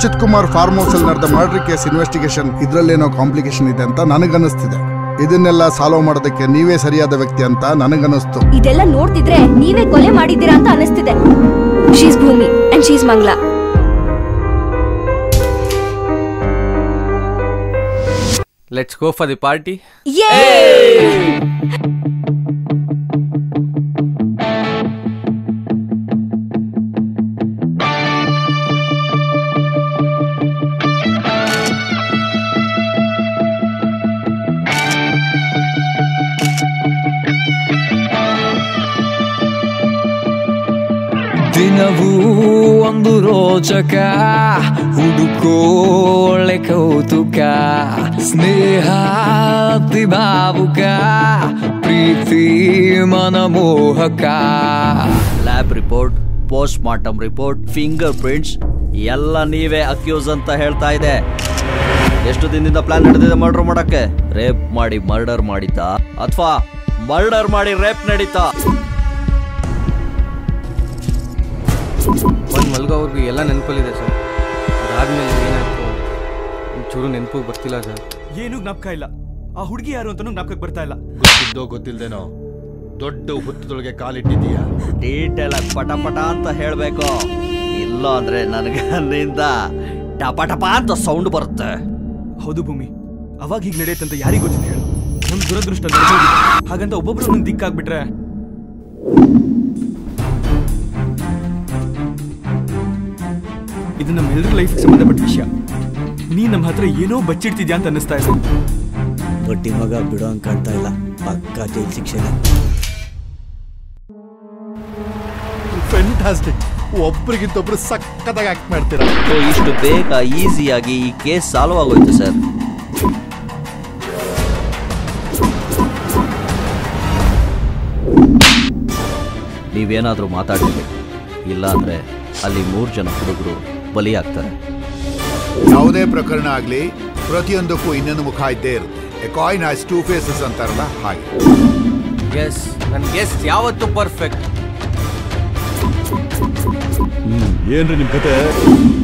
Rakshit Kumar form house ಅಲ್ಲಿ ನಡೆದ murder case investigation ಇದ್ರಲ್ಲೇನೋ ಕಾಂಪ್ಲಿಕೇಶನ್ ಇದೆ ಅಂತ ನನಗನ್ನಿಸ್ತಿದೆ ಇದನ್ನೆಲ್ಲ ಸಾಲ್ವ್ ಮಾಡೋದಕ್ಕೆ ನೀವೇ ಸರಿಯಾದ ವ್ಯಕ್ತಿ ಅಂತ ನನಗನ್ನಿಸ್ತು ಇದೆಲ್ಲ ನೋಡ್ತಿದ್ರೆ ನೀವೇ ಕೊಲೆ ಮಾಡಿದ್ದೀರಾ ಅಂತ ಅನಿಸ್ತಿದೆ she's Bhoomi and she's Mangla let's go for the party ದಿನವೂ ಒಂದು ರೋಚಕ ಹುಡುಕೋಳೆ ಕೌತುಕ ಸ್ನೇಹ ಅತಿ ಭಾವುಕ ಪ್ರೀತಿ ಮನಮೋಹಕ lab report post mortem report fingerprints ಎಲ್ಲ ನೀವೇ ಅಕ್ಯೂಸ್ ಅಂತ ಹೇಳ್ತಾ ಇದೆ ಎಷ್ಟು ದಿನದಿಂದ ಪ್ಲಾನ್ ನಡೆದಿದೆ ಮರ್ಡರ್ ಮಾಡಕ್ಕೆ ರೇಪ್ ಮಾಡಿ ಮರ್ಡರ್ ಮಾಡಿದ್ದ ಅಥವಾ ಮರ್ಡರ್ ಮಾಡಿ ರೇಪ್ ನಡೀತಾ ಒಂದು ಮಲ್ಗೋವರೆಗೂ ಎಲ್ಲ ನೆನಪಲ್ಲಿದೆ ಸರ್ ಅದಾದ್ಮೇಲೆ ಏನಾಯ್ತು ಒಂಚೂರು ನೆನಪು ಬರ್ತಿಲ್ಲ ಸರ್ ಏನೂ ಜ್ಞಾಪಕ ಇಲ್ಲ ಆ ಹುಡುಗಿ ಯಾರು ಅಂತಾನೂ ಜ್ಞಾಪಕಕ್ಕೆ ಬರ್ತಾ ಇಲ್ಲ ಗೊತ್ತಿದ್ದೋ ಗೊತ್ತಿಲ್ದೇನೋ ದೊಡ್ಡ ಹುತ್ತದೊಳಗೆ ಕಾಲಿಟ್ಟಿದೀಯ ಡೀಟೇಲ್ ಆಗಿ ಪಟ ಪಟ ಅಂತ ಹೇಳ್ಬೇಕು ಇಲ್ಲ ಅಂದ್ರೆ ನನಗೆ ಅಲ್ಲಿಂದ ಟಪ ಟಪ ಅಂತ ಸೌಂಡ್ ಬರುತ್ತೆ ಹೌದು ಭೂಮಿ ಅವಾಗ ಹೀಗೆ ನಡೆಯುತ್ತಂತ ಯಾರಿಗೂ ಗೊತ್ತಿದೆ ಹೇಳು ನಮ್ ದುರದೃಷ್ಟ ನಡೆದೋಗಿದೆ. ಹಾಗಂತ ಒಬ್ಬೊಬ್ರು ಒಂದೊಂದು ದಿಕ್ಕಾಗ್ಬಿಟ್ರೆ ಇದು ನಮ್ಮೆಲ್ಲರ ಲೈಫ್ಗೆ ಸಂಬಂಧಪಟ್ಟ ವಿಷಯ ನೀ ನಮ್ಮ ಹತ್ರ ಏನೋ ಬಚ್ಚಿಡ್ತಿದ್ಯಾ ಅಂತ ಅನ್ನಿಸ್ತಾ ಇದೆ ಬಡ್ಡಿ ಮಗ ಬಿಡೋ ಅಂತ ಕಾಣ್ತಾ ಇಲ್ಲ ಪಕ್ಕ ಜೈಲ್ ಶಿಕ್ಷೆನೆ ಫೆಂಟಾಸ್ಟಿಕ್ ಒಬ್ರಿಗಿಂತೊಬ್ರು ಸಕ್ಕತ್ತಾಗಿ ಆಕ್ಟ್ ಮಾಡ್ತೀರಾ ಸೊ ಇಷ್ಟು ಬೇಗ ಈಸಿಯಾಗಿ ಈ ಕೇಸ್ ಸಾಲ್ವ್ ಆಗೋಯ್ತು ಸರ್ ನೀವೇನಾದರೂ ಮಾತಾಡಲಿ ಇಲ್ಲ ಅಂದ್ರೆ ಅಲ್ಲಿ ಮೂರು ಜನ ಹುಡುಗರು ಬಲಿಯಾಗ್ತಾರೆ ಯಾವುದೇ ಪ್ರಕರಣ ಆಗಲಿ ಪ್ರತಿಯೊಂದಕ್ಕೂ ಇನ್ನೊಂದು ಮುಖ ಇದ್ದೇ ಇರುತ್ತೆ a coin has two faces ಅಂತಾರಲ್ಲ ಹಾಗೆ ಗೆಸ್ ನನ್ನ ಗೆಸ್ ಯಾವತ್ತೂ ಪರ್ಫೆಕ್ಟ್ ಏನ್ರಿ ನಿಮ್ ಕತೆ